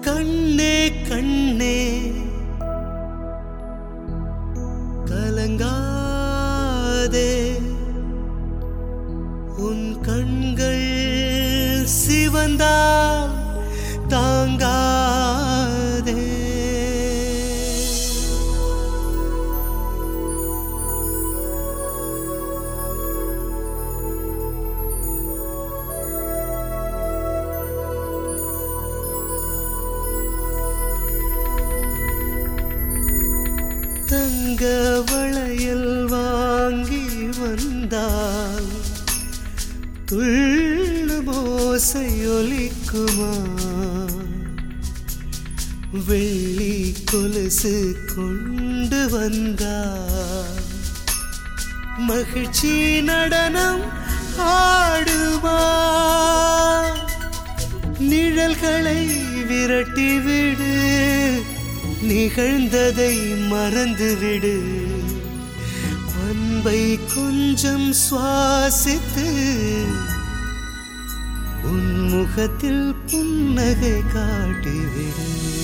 கண்ணே கண்ணே கலங்காதே உன் கண்கள் சிவந்தா தாங்காதே தங்க வளையல் வாங்கி வந்தால் துள்ளு மோசையொலிக்குமா வெள்ளி கொலுசு கொண்டு வந்தால் மகிழ்ச்சி நடனம் ஆடுமா நிழல்களை விரட்டிவிடு நிகழ்ந்ததை மறந்துவிடு அன்பை கொஞ்சம் சுவாசித்து உன் முகத்தில் புன்னகை காட்டிவிடு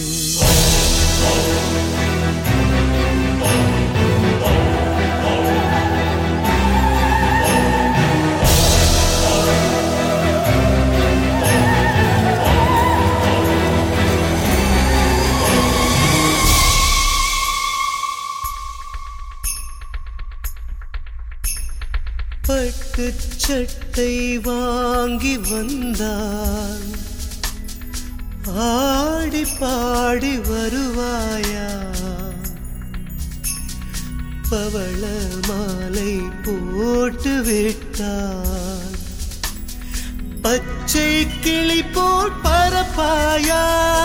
பட்டு சட்டை வாங்கி வந்தால் ஆடி பாடி வருவாயா பவள மாலை போட்டு விட்டால் பச்சை கிளி போல் பரப்பாயா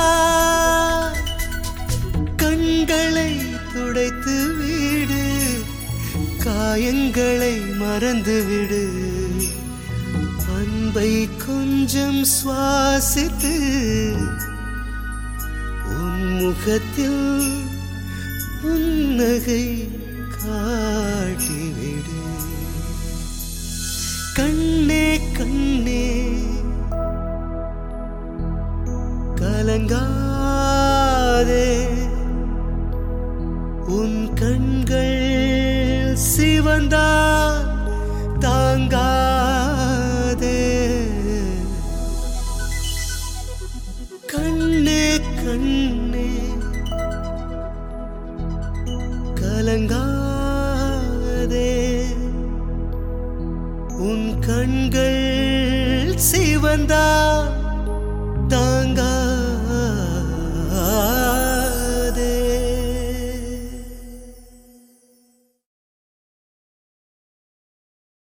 கண்களை துடைத்து விடு காயங்களை மறந்துவிடு அன்பை கொஞ்சம் சுவாசித்து உன் முகத்தில் புன்னகை காட்டிவிடு கண்ணே கண்ணே கலங்காதே உன் கண்கள் சிவந்தா தாங்காதே கண்ணே கண்ணே கலங்காதே உன் கண்கள் சிவந்தா